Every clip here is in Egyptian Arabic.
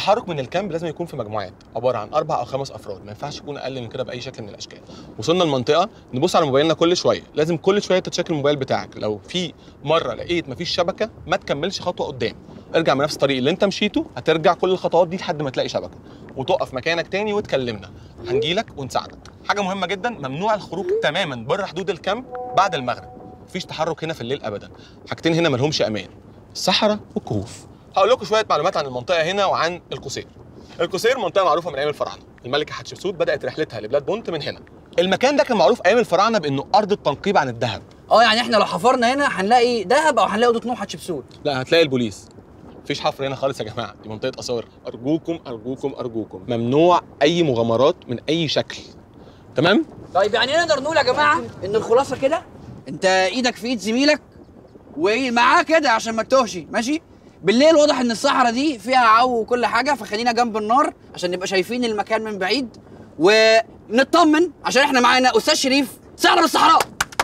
التحرك من الكامب لازم يكون في مجموعات عباره عن اربع او خمس افراد ما ينفعش يكون اقل من كده باي شكل من الاشكال وصلنا المنطقه نبص على موبايلنا كل شويه لازم كل شويه تتشيك الموبايل بتاعك لو في مره لقيت مفيش شبكه ما تكملش خطوه قدام ارجع بنفس الطريق اللي انت مشيته هترجع كل الخطوات دي لحد ما تلاقي شبكه وتقف مكانك تاني وتكلمنا هنجيلك ونساعدك حاجه مهمه جدا ممنوع الخروج تماما بره حدود الكامب بعد المغرب مفيش تحرك هنا في الليل ابدا حاجتين هنا ملهمش امان الصحراء والكهوف هقول لكم شويه معلومات عن المنطقه هنا وعن القصير القصير منطقه معروفه من ايام الفراعنه الملكه حتشبسوت بدات رحلتها لبلاد بونت من هنا المكان ده كان معروف ايام الفراعنه بانه ارض التنقيب عن الذهب اه يعني احنا لو حفرنا هنا هنلاقي ذهب او هنلاقي اوضه نوم حتشبسوت لا هتلاقي البوليس مفيش حفر هنا خالص يا جماعه دي منطقه اثار ارجوكم ارجوكم ارجوكم ممنوع اي مغامرات من اي شكل تمام طيب يعني نقدر نقول يا جماعه ان الخلاصه كده انت ايدك في ايد زميلك ومعاه كده عشان ما تتوهش ماشي بالليل واضح ان الصحراء دي فيها عو وكل حاجه فخلينا جنب النار عشان نبقى شايفين المكان من بعيد ونطمن عشان احنا معانا استاذ شريف سحر الصحراء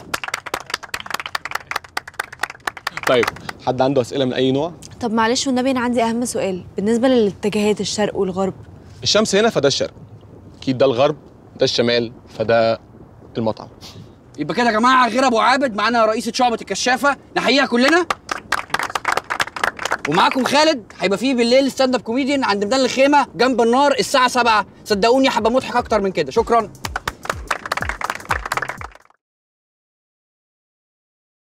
طيب حد عنده اسئله من اي نوع طب معلش والنبي انا عندي اهم سؤال بالنسبه للاتجاهات الشرق والغرب الشمس هنا فده الشرق اكيد ده الغرب ده الشمال فده المطعم يبقى كده يا جماعه غير ابو عابد معانا رئيسه شعبه الكشافه نحييها كلنا ومعاكم خالد هيبقى فيه بالليل ستاند اب كوميديان عند ميدان الخيمه جنب النار الساعه 7 صدقوني هبقى مضحك اكتر من كده شكرا